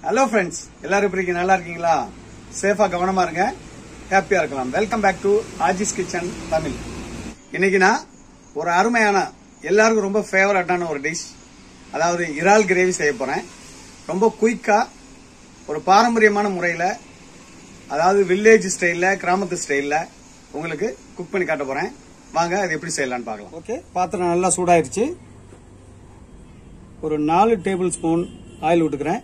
hello friends எல்லாரும் எப்படி இருக்கீங்க நல்லா இருக்கீங்களா சேஃபா கவனமா இருங்க ஹாப்பியா இருக்கலாம் welcome back to Aji's kitchen Tamil இன்னைக்கு நான் ஒரு அருமையான எல்லாருக்கும் ரொம்ப ஃபேவரட்டான ஒரு டிஷ் அதாவது இறால் கிரேவி செய்ய போறேன் ரொம்ப குயிக்கா ஒரு பாரம்பரியமான முறையில் அதாவது வில்லேஜ் ஸ்டைல்ல கிராமத்து ஸ்டைல்ல உங்களுக்கு குக் பண்ணி காட்ட போறேன் வாங்க அது எப்படி செய்யலாம்னு பார்க்கலாம் ஓகே பாத்திரம் நல்லா சூடாயிருச்சு ஒரு நாலு டேபிள் ஸ்பூன் ஆயில் விட்டுக்கிறேன்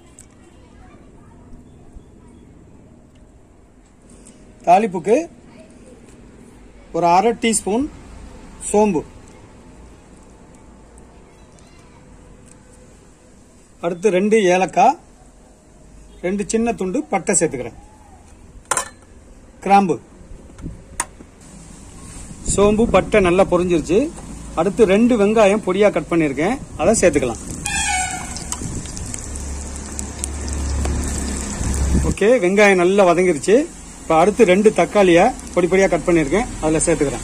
தாளிப்புக்கு ஒரு அரை டீஸ்பூன் சோம்பு அடுத்து ரெண்டு ஏலக்காய் ரெண்டு சின்ன துண்டு பட்டை சேர்த்துக்கிறேன் கிராம்பு சோம்பு பட்டை நல்லா பொரிஞ்சிருச்சு அடுத்து ரெண்டு வெங்காயம் பொடியா கட் பண்ணியிருக்கேன் அதை சேர்த்துக்கலாம் ஓகே வெங்காயம் நல்லா வதங்கிருச்சு இப்போ அடுத்து ரெண்டு தக்காளியை பொடி பொடியா கட் பண்ணியிருக்கேன் அதில் சேர்த்துக்கிறேன்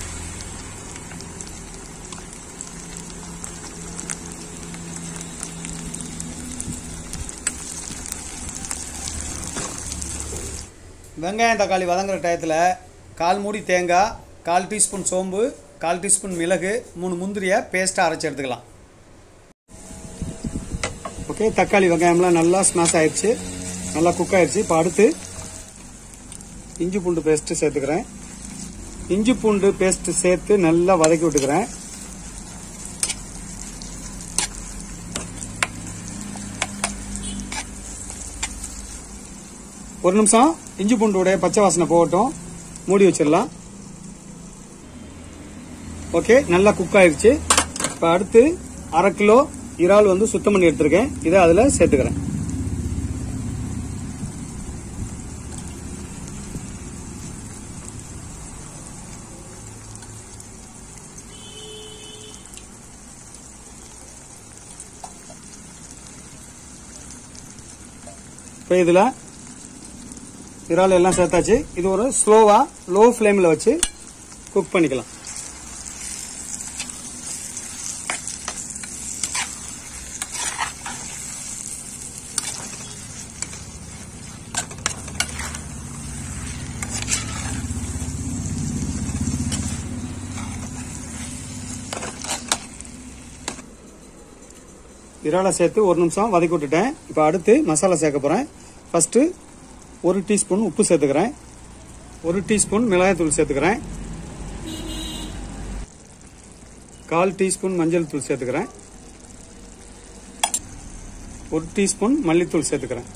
வெங்காயம் தக்காளி வதங்குற டயத்தில் கால் மூடி தேங்காய் கால் டீஸ்பூன் சோம்பு கால் டீஸ்பூன் மிளகு மூணு முந்திரியை பேஸ்ட்டாக அரைச்சி எடுத்துக்கலாம் ஓகே தக்காளி வெங்காயம்லாம் நல்லா ஸ்மாஷ் ஆயிடுச்சு நல்லா குக் ஆயிடுச்சு இப்போ அடுத்து இஞ்சி பூண்டு பேஸ்ட்டு சேர்த்துக்கிறேன் இஞ்சி பூண்டு பேஸ்ட் சேர்த்து நல்லா வதக்கி விட்டுக்கிறேன் ஒரு நிமிஷம் இஞ்சி பூண்டுடைய பச்சை வாசனை போகட்டும் மூடி வச்சிடலாம் ஓகே நல்லா குக் ஆயிருச்சு இப்போ அடுத்து அரை கிலோ இறால் வந்து சுத்தம் பண்ணி எடுத்திருக்கேன் இதை அதில் சேர்த்துக்கிறேன் இப்போ இதில் இறால் எல்லாம் சேர்த்தாச்சு இது ஒரு ஸ்லோவா லோ ஃப்ளேமில் வச்சு குக் பண்ணிக்கலாம் இறாலை சேர்த்து ஒரு நிமிஷம் வதக்கி விட்டுட்டேன் இப்போ அடுத்து மசாலா சேர்க்க போகிறேன் ஃபர்ஸ்ட்டு ஒரு டீஸ்பூன் உப்பு சேர்த்துக்கிறேன் ஒரு டீஸ்பூன் மிளகாய்த்தூள் சேர்த்துக்கிறேன் கால் டீஸ்பூன் மஞ்சள் தூள் சேர்த்துக்கிறேன் ஒரு டீஸ்பூன் மல்லித்தூள் சேர்த்துக்கிறேன்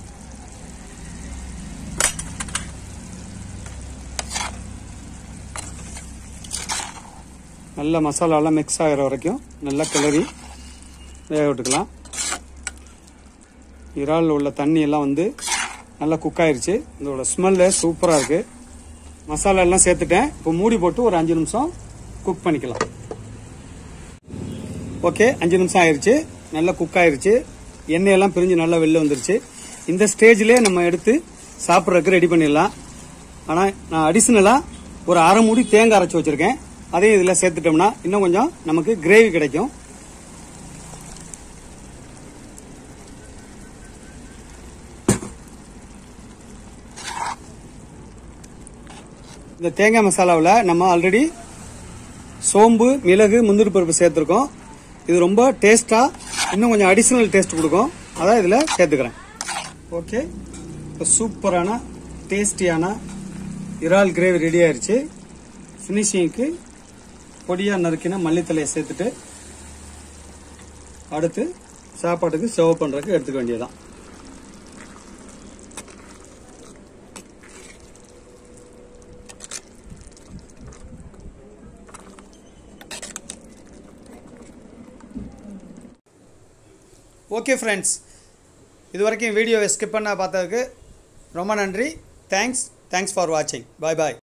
நல்லா மசாலாலாம் மிக்ஸ் ஆகிற வரைக்கும் நல்லா கிளறி வேக விட்டுக்கலாம் இறால் உள்ள தண்ணி எல்லாம் வந்து நல்லா குக் ஆயிருச்சு இதோட ஸ்மெல்லு சூப்பராக இருக்கு மசாலா எல்லாம் சேர்த்துட்டேன் இப்போ மூடி போட்டு ஒரு அஞ்சு நிமிஷம் குக் பண்ணிக்கலாம் ஓகே அஞ்சு நிமிஷம் ஆயிருச்சு நல்லா குக் ஆயிருச்சு எண்ணெய் எல்லாம் பிரிஞ்சு நல்லா வெளில வந்துருச்சு இந்த ஸ்டேஜ்லேயே நம்ம எடுத்து சாப்பிட்றதுக்கு ரெடி பண்ணிடலாம் ஆனால் நான் அடிஷ்னலாக ஒரு அரை மூடி தேங்காய் அரைச்சி வச்சிருக்கேன் அதையும் இதில் சேர்த்துட்டோம்னா இன்னும் கொஞ்சம் நமக்கு கிரேவி கிடைக்கும் இந்த தேங்காய் மசாலாவில் நம்ம ஆல்ரெடி சோம்பு மிளகு முந்திரி பருப்பு சேர்த்துருக்கோம் இது ரொம்ப டேஸ்ட்டாக இன்னும் கொஞ்சம் அடிஷ்னல் டேஸ்ட் கொடுக்கும் அதான் இதில் சேர்த்துக்கிறேன் ஓகே இப்போ சூப்பரான டேஸ்டியான இறால் கிரேவி ரெடி ஆயிருச்சு ஃபினிஷிங்க்கு பொடியாக நறுக்கின மல்லித்தலையை சேர்த்துட்டு அடுத்து சாப்பாட்டுக்கு சர்வ் பண்ணுறதுக்கு எடுத்துக்க வேண்டியதுதான் ஓகே ஃப்ரெண்ட்ஸ் இது வரைக்கும் வீடியோவை ஸ்கிப் பண்ண பார்த்ததுக்கு ரொம்ப நன்றி தேங்க்ஸ் தேங்க்ஸ் ஃபார் வாட்சிங் பாய் பாய்